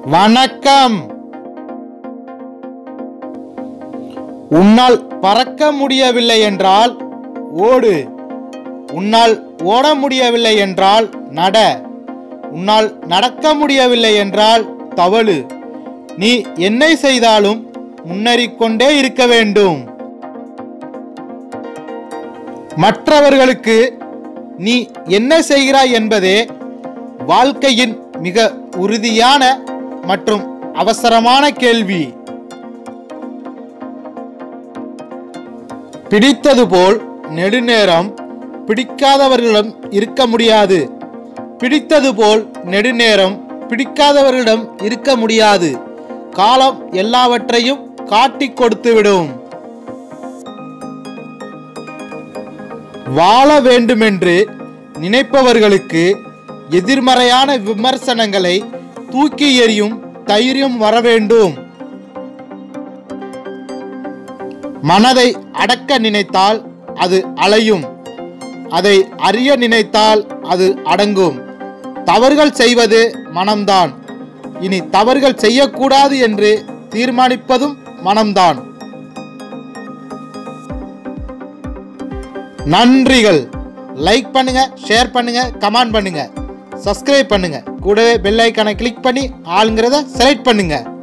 வணக்கம் உன்னால் பறக்க முடியவில்லை என்றால் ஓடு உன்னால் ஓட முடியவில்லை என்றால் நட உன்னால் நடக்க முடியவில்லை என்றால் தவழு நீ என்னை செய்தாலும் முன்னேறிக்கொண்டே இருக்க வேண்டும் மற்றவர்களுக்கு நீ என்ன செய்கிறாய் என்பதே வாழ்க்கையின் மிக உறுதியான மற்றும் அவசரமான கேள்வி பிடித்தது போல் நெடுநேரம் பிடிக்காதவர்களிடம் இருக்க முடியாது பிடித்தது போல் நெடுநேரம் பிடிக்காதவர்களிடம் இருக்க முடியாது காலம் எல்லாவற்றையும் காட்டிக் கொடுத்துவிடும் வாழ வேண்டுமென்று நினைப்பவர்களுக்கு எதிர்மறையான விமர்சனங்களை தூக்கி எறியும் தைரியம் வர வேண்டும் மனதை அடக்க நினைத்தால் அது அலையும் அதை அறிய நினைத்தால் அது அடங்கும் தவறுகள் செய்வது மனம்தான் இனி தவறுகள் செய்யக்கூடாது என்று தீர்மானிப்பதும் மனம்தான் நன்றிகள் லைக் பண்ணுங்க ஷேர் பண்ணுங்க கமெண்ட் பண்ணுங்க சப்ஸ்கிரைப் பண்ணுங்க கூடவே பெல் ஐக்கானை கிளிக் பண்ணி ஆளுங்கிறத செலக்ட் பண்ணுங்க